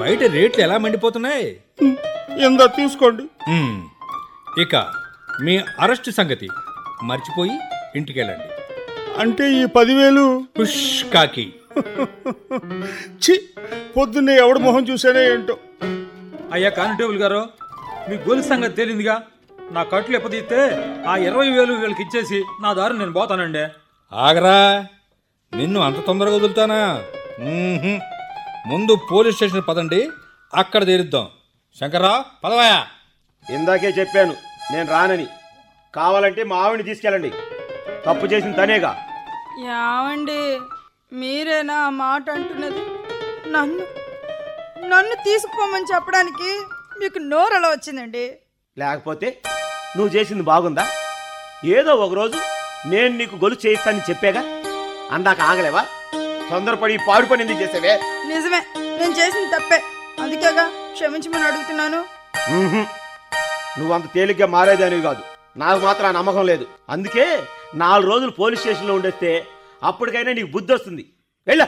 బయట రేట్లు ఎలా మండిపోతున్నాయి ఎందా తీసుకోండి మ్మ్. ఇక మీ అరెస్ట్ సంగతి మర్చిపోయి ఇంటికెళ్ళండి అంటే ఈ పదివేలు పుష్ కాకి చి పొద్దున్నే ఎవడు మొహం చూసానే ఏంటో అయ్యా కానిటేబుల్ గారు మీ గొలుసు సంగతి తేలిందిగా నా కట్లు ఎప్పదీస్తే ఆ ఇరవై వేలు వీళ్ళకి ఇచ్చేసి నా దారి నేను పోతానండి ఆగరా నిన్ను అంత తొందరగా వదులుతానా మ్మ్హ్మ్. ముందు పోలీస్ స్టేషన్ పదండి అక్కడ తీరుద్దాం శంకర్రావు పదవాయా ఇందాకే చెప్పాను నేను రానని కావాలంటే మా ఆవిడని తీసుకెళ్ళండి తప్పు చేసిన తనేగా యావండి మీరేనా ఆ మాట అంటున్నది నన్ను నన్ను తీసుకుపోమని చెప్పడానికి మీకు నోరు అలా వచ్చిందండి లేకపోతే నువ్వు చేసింది బాగుందా ఏదో ఒక రోజు నేను నీకు గొలుసు చేయిస్తానని చెప్పాగా అందాక ఆగలేవా తొందరపడి ఈ పాడు పని ఎందుకు చేసావే నిజమే నేను చేసింది తప్పే అందుకేగా క్షమించమని అడుగుతున్నాను మ్మ్హ్మ్. నువ్వు అంత తేలిగ్గా మారేదానివి కాదు నాకు మాత్రం ఆ నమ్మకం లేదు అందుకే నాలుగు రోజులు పోలీస్ స్టేషన్లో ఉండేస్తే అప్పటికైనా నీకు బుద్ధి వస్తుంది వెళ్ళ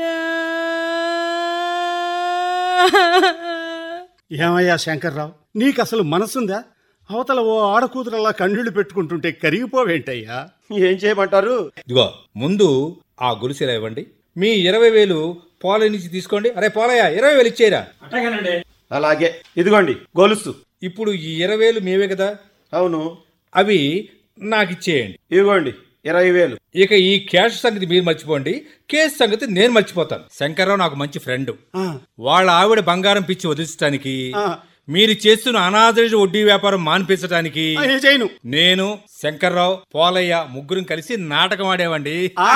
ఏమయ్యా శంకర్రావు నీకు అసలు మనసుందా అవతల ఓ ఆడకూతురలా కన్నీళ్లు పెట్టుకుంటుంటే కరిగిపోవేంటయ్యా ఏం చేయమంటారు ఇదిగో ముందు ఆ గొలుసులా ఇవ్వండి మీ ఇరవై వేలు పోల నుంచి తీసుకోండి అరే పోలయ్య ఇరవై వేలు ఇచ్చేయరా అట్లాగేనండి అలాగే ఇదిగోండి గొలుసు ఇప్పుడు ఈ ఇరవై వేలు మీవే కదా అవును అవి నాకు ఇచ్చేయండి ఇదిగోండి ఇరవై వేలు ఇక ఈ క్యాష్ సంగతి మీరు మర్చిపోండి కేసు సంగతి నేను మర్చిపోతాను శంకర్రావు నాకు మంచి ఫ్రెండ్ ఆ, వాళ్ళ ఆవిడ బంగారం పిచ్చి వదిలించడానికి ఆ. మీరు చేస్తున్న అనాదరణ వడ్డీ వ్యాపారం మాన్పించడానికి ఆ, ఏ చేయను నేను శంకర్రావు పోలయ్య ముగ్గురం కలిసి నాటకం ఆడేవండి ఆ,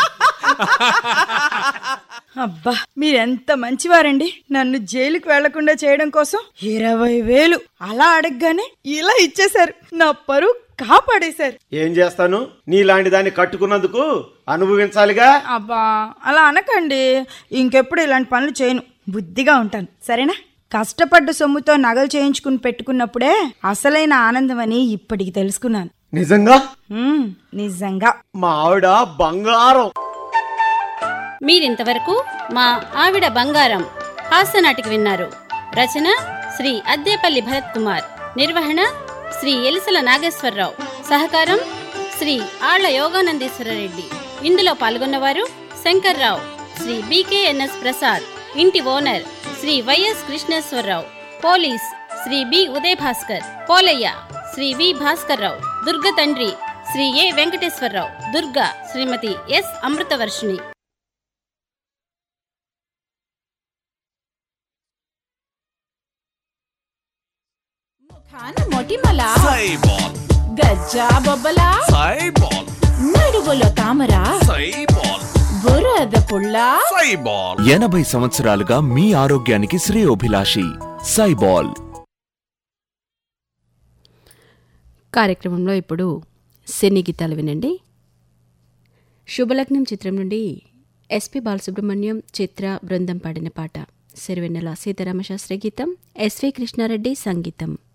అబ్బా మీరెంత మంచివారండి నన్ను జైలుకి వెళ్లకుండా చేయడం కోసం ఇరవై వేలు అలా అడగగానే ఇలా ఇచ్చేశారు నా పరువు కాపాడేశారు ఏం చేస్తాను నీలాంటి దాన్ని కట్టుకున్నందుకు అనుభవించాలిగా అబ్బా అలా అనకండి ఇంకెప్పుడు ఇలాంటి పనులు చేయను బుద్ధిగా ఉంటాను సరేనా కష్టపడ్డ సొమ్ముతో నగలు చేయించుకుని పెట్టుకున్నప్పుడే అసలైన ఆనందం అని ఇప్పటికి తెలుసుకున్నాను నిజంగా ఉమ్, నిజంగా మా ఆవిడ బంగారం మీరింతవరకు మా ఆవిడ బంగారం హాస్యనాటిక విన్నారు రచన శ్రీ అద్దేపల్లి భరత్ కుమార్ నిర్వహణ శ్రీ ఎలిసల నాగేశ్వరరావు సహకారం శ్రీ ఆళ్ల యోగానందీశ్వరరెడ్డి ఇందులో పాల్గొన్నవారు శంకర్రావు శ్రీ బీకేఎన్ఎస్ ప్రసాద్ ఇంటి owner Shri Y S Krishneswararao police Shri B Uday Bhaskar Polayya Shri V Bhaskarrao Durga తండ్రి శ్రీ ఏ వెంకటేశ్వరరావు దుర్గా శ్రీమతి ఎస్ అమృతవర్షిణి ఖాన మొటిమల సైబాల్ గజ్జా బొబ్బల సైబాల్ నడువులో తామర సైబాల్ బురద పుల్ల సైబాల్ ఎనభై సంవత్సరాలుగా మీ ఆరోగ్యానికి శ్రేయోభిలాషి సైబాల్ కార్యక్రమంలో ఇప్పుడు సినీ గీతాలు వినండి శుభలగ్నం చిత్రం నుండి ఎస్పి బాలసుబ్రహ్మణ్యం చిత్ర బృందం పాడిన పాట సిరివెన్నెల సీతారామశాస్త్రి గీతం ఎస్వి కృష్ణారెడ్డి సంగీతం